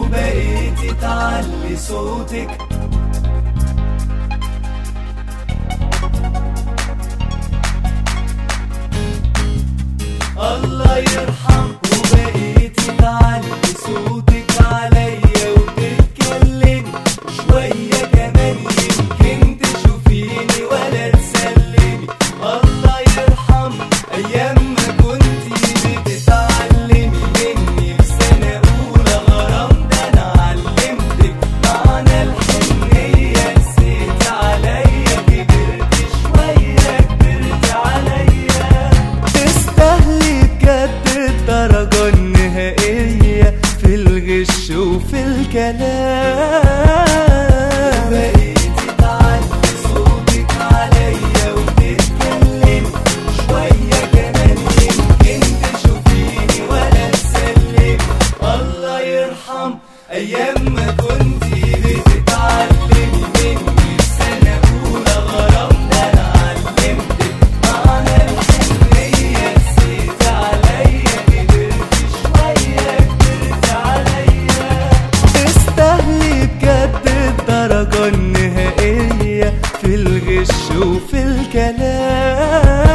وبقيتي تعلي صوتك الله يرحم وبقيتي تعلي صوتك عليا وتتكلمي شوية كمان يمكن تشوفيني ولا تسلمي الله يرحم أيام ما كنتي بتتعلمي مني في سنة أولى غرام ده أنا علمتك معنى الحنية نسيتي عليا كبرت شوية كبرت عليا تستاهلي بجد الدرجة النهائية في الغش وفي الكلام بقيتي تعلي صوتك عليا وتتكلمي شوية كمان يمكن تشوفيني ولا تسلمي الله يرحم أيام ما كنتي بتتعلمي مني في سنة أولى غرام ده أنا علمتك معنى الحنية نسيت عليا كبرت شوية كبرت عليا تستاهلي بجد الدرجة النهائية في الغش وفي الكلام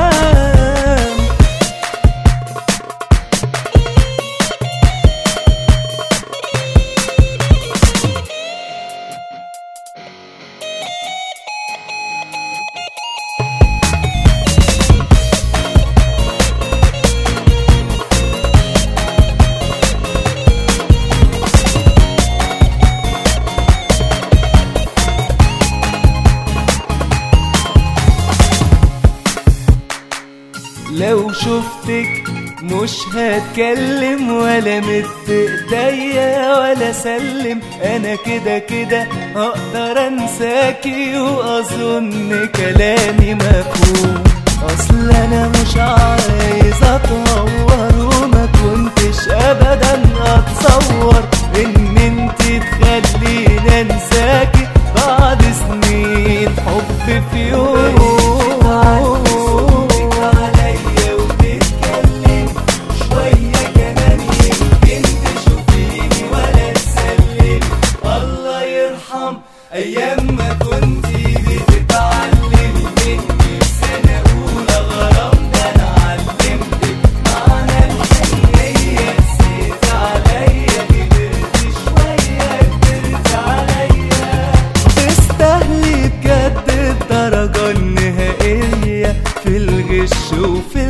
لو شفتك مش هتكلم ولا مد ايديا ولا سلم انا كده كده هقدر انساكي واظن كلامي مفهوم اصل انا مش عايز اتهور وما كنتش ابدا اتصور ان انت تخليني انساكي بعد سنين حب في يوم عليا وتتكلم شوية كمان يمكن تشوفيني ولا تسلمي الله يرحم أيام ما كنتي بتتعلمي مني في سنة أولى غرام ده أنا علمتك معنى الحنية نسيت عليا كبرت شوية كبرت عليا تستاهلي بجد الدرجة النهائية في الغش وفي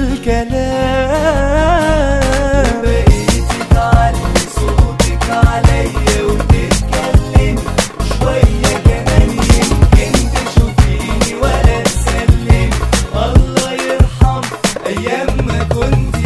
الكلام بقيتي تعلي صوتك عليا وتتكلمي شوية كمان يمكن تشوفيني ولا تسلمي الله يرحم أيام ما كنتي